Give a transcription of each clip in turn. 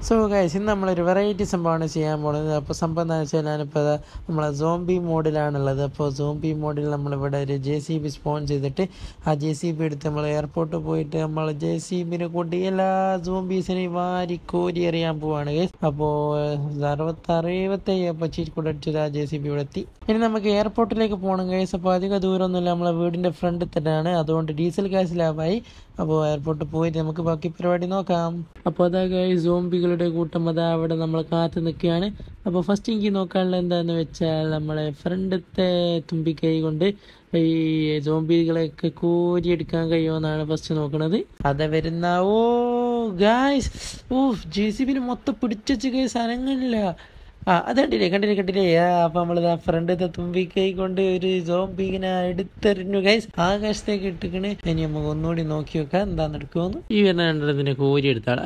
so guys ഇന്ന് നമ്മളൊരു variety സംഭവമാണ് ചെയ്യാൻ പോകുന്നത് അപ്പോൾ സംഭവം എന്താണെന്ന് വെച്ചാൽ ഞാനിപ്പോൾ നമ്മളെ സോംബി മോഡിലാണുള്ളത് അപ്പോൾ സോംബി മോഡിൽ നമ്മളിവിടെ ഒരു ജെ സി ബി സ്പോൺ ചെയ്തിട്ട് ആ ജെ സി ബി എടുത്ത് നമ്മൾ എയർപോർട്ടിൽ പോയിട്ട് നമ്മൾ ജെ സി ബിനെ കൂട്ടി എല്ലാ സോംബീസിനെയും വാരി കോരി എറിയാൻ പോവാണ് ഗൈസ് അപ്പോൾ അറുപത്തി അറുപത്തയ്യ അപ്പോൾ ചീരിക്കൂടെ അടിച്ചത് ആ ജെ സി ബി ഇവിടെ എത്തി ഇനി നമുക്ക് എയർപോർട്ടിലേക്ക് പോകണം ഗൈസ് അപ്പോൾ അധിക ദൂരമൊന്നുമില്ല നമ്മളെ വീടിൻ്റെ ഫ്രണ്ടിൽ തന്നെയാണ് അതുകൊണ്ട് ഡീസൽ ഗ്യാസ് ലാഭമായി അപ്പോൾ എയർപോർട്ടിൽ പോയിട്ട് നമുക്ക് ബാക്കി പരിപാടി നോക്കാം അപ്പോൾ അതാ ഗൈസ് സോംബികളുടെ കൂട്ടം അതാ അവിടെ നമ്മൾ കാത്തു നിൽക്കുകയാണ് അപ്പോൾ ഫസ്റ്റ് എനിക്ക് നോക്കാനുള്ള എന്താണെന്ന് വെച്ചാൽ നമ്മളെ ഫ്രണ്ടത്തെ തുമ്പിക്കൈ കൊണ്ട് ഈ സോംബികളെയൊക്കെ കോരിയെടുക്കാൻ കഴിയുമെന്നാണ് ഫസ്റ്റ് നോക്കുന്നത് അത് വരുന്ന oh guys oh J C ബിന് മൊത്തം പിടിച്ചു ഗൈസ് അനങ്ങില്ല ആ അത് കണ്ടില്ലേ കണ്ടില്ലേ കണ്ടില്ലേ ആ അപ്പൊ നമ്മളിതാ ഫ്രണ്ടത്തെ തുമ്പിക്കൈ കൊണ്ട് ഒരു സോംബിങ്ങനെ എടുത്തെറിഞ്ഞു ഗൈസ് ആകാശത്തേക്ക് ഇട്ടിക്കണ് ഇനി നമുക്ക് ഒന്നുകൂടി നോക്കി നോക്കാം എന്താന്ന് എടുക്കുമെന്ന് ഈ വരുന്ന രണ്ടതിനെ കോരി എടുത്താൾ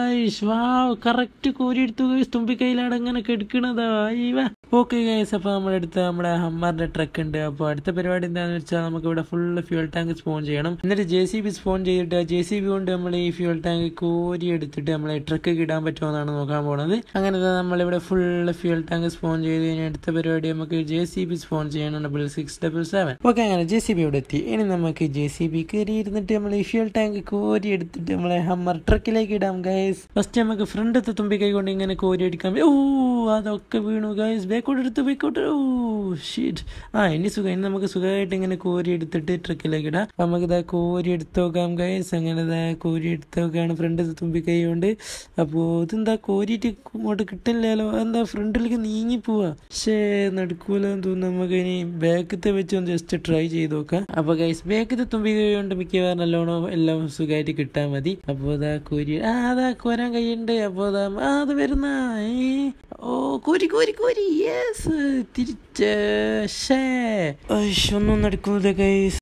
വാ കറക്റ്റ് കോരി എടുത്തു ഗൈസ് തുമ്പിക്കൈയിലാണ് ഇങ്ങനെ കെടുക്കണതാ വാ ഓക്കെ ഗൈസ് അപ്പോൾ നമ്മുടെ അടുത്ത് നമ്മുടെ ഹമ്മറിന്റെ ട്രക്ക് ഉണ്ട് അപ്പോൾ അടുത്ത പരിപാടി എന്താണെന്ന് വെച്ചാൽ നമുക്ക് ഇവിടെ ഫുള്ള് ഫ്യൂൽ ടാങ്ക് സ്പോൺ ചെയ്യണം എന്നിട്ട് ജെ സി ബി സ്പോൺ ചെയ്തിട്ട് ജെ സി ബി കൊണ്ട് നമ്മൾ ഈ ഫ്യൂൽ ടാങ്ക് കോരി എടുത്തിട്ട് നമ്മളെ ട്രക്ക് ഇടാൻ പറ്റുമോ എന്നാണ് നോക്കാൻ പോണത് അങ്ങനെ നമ്മളിവിടെ ഫുള്ള് ഫ്യൂൽ ടാങ്ക് സ്പോൺ ചെയ്ത് കഴിഞ്ഞാൽ അടുത്ത പരിപാടി നമുക്ക് ജെ സി ബി സ്പോൺ ചെയ്യണം double six double seven okay അങ്ങനെ ജെ സി ബി ഇവിടെ എത്തി ഇനി നമുക്ക് ജെ സി ബി കയറി ഇരുന്നിട്ട് നമ്മൾ ഈ ഫ്യൂൽ ടാങ്ക് കോരി എടുത്തിട്ട് നമ്മളെ ഹമ്മർ ട്രക്കിലേക്ക് ഇടാം ഗൈസ് ഫസ്റ്റ് നമുക്ക് ഫ്രണ്ടത്തെ തുമ്പിക്കൈ കൊണ്ട് ഇങ്ങനെ കോരി അടിക്കാം ഓ അതൊക്കെ വീണു ഗൈസ് ബേക്കോട്ട് എടുത്ത് ബേക്കോട്ട് ഓ ഷീറ്റ് ആ ഇനി സുഖം ഇനി നമുക്ക് സുഖമായിട്ട് ഇങ്ങനെ കോരി എടുത്തിട്ട് ട്രക്കിലേക്ക് ഇടാം അപ്പൊ നമുക്ക് ഇതാ കോരി എടുത്ത് നോക്കാം ഗൈസ് അങ്ങനെ ഇതാ കോരി എടുത്ത് നോക്കുകയാണ് ഫ്രണ്ട് തുമ്പിക്കൈ കൊണ്ട് അപ്പോൾ ഇതെന്താ കോരിയിട്ട് ഇങ്ങോട്ട് കിട്ടില്ലല്ലോ എന്താ ഫ്രണ്ടിലേക്ക് നീങ്ങി പോവാ പക്ഷേ നടക്കൂലെന്ന് തോന്നുന്നു നമുക്ക് ഇനി ബാക്കത്തെ വെച്ച് ഒന്ന് ജസ്റ്റ് ട്രൈ ചെയ്ത് നോക്കാം അപ്പൊ ഗൈസ് ബാക്കത്തെ തുമ്പിക്കൈ കൊണ്ട് മിക്കവാറും നല്ലോണം എല്ലാം സുഖമായിട്ട് കിട്ടാൻ മതി അപ്പോൾ ഇതാ കോരി ആ അതാ കോരാൻ കഴിയുണ്ട് അപ്പോൾ അതാ ആ അത് വരുന്ന ഓ കോരി കോരി കോരി യെസ് തിരിച്ച് ഷേ ഒന്നും നടക്കുന്നില്ല ഗൈസ്